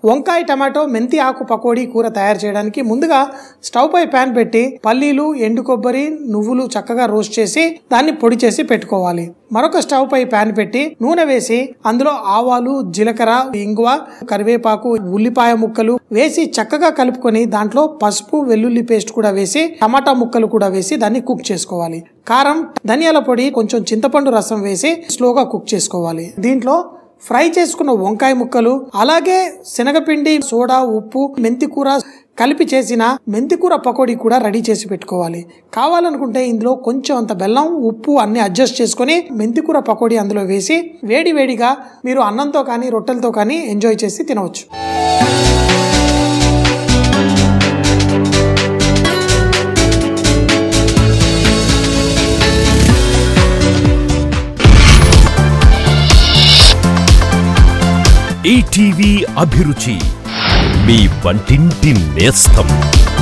వంకాయ టమాటో మెంతి ఆకు పకోడీ కూర తయారు చేయడానికి ముందుగా స్టవ్ పై ప్యాన్ పెట్టి పల్లీలు ఎండు కొబ్బరి నువ్వులు చక్కగా రోస్ట్ చేసి దాన్ని పొడి చేసి పెట్టుకోవాలి మరొక స్టవ్ పై ప్యాన్ పెట్టి నూనె వేసి అందులో ఆవాలు జీలకర్ర ఇంగువ కరివేపాకు ఉల్లిపాయ ముక్కలు వేసి చక్కగా కలుపుకొని దాంట్లో పసుపు వెల్లుల్లి పేస్ట్ కూడా వేసి టమాటా ముక్కలు కూడా వేసి దాన్ని కుక్ చేసుకోవాలి కారం ధనియాల పొడి కొంచెం చింతపండు రసం వేసి స్లోగా కుక్ చేసుకోవాలి దీంట్లో ఫ్రై చేసుకున్న వంకాయ ముక్కలు అలాగే శనగపిండి సోడా ఉప్పు మెంతి కూర కలిపి చేసిన మెంతి కూర పకోడీ కూడా రెడీ చేసి పెట్టుకోవాలి కావాలనుకుంటే ఇందులో కొంచెం అంత బెల్లం ఉప్పు అన్ని అడ్జస్ట్ చేసుకొని మెంతి కూర పకోడీ అందులో వేసి వేడి వేడిగా మీరు అన్నంతో కానీ రొట్టెలతో కానీ ఎంజాయ్ చేసి తినవచ్చు ఈటీవీ అభిరుచి మీ వంటింటి నేస్తం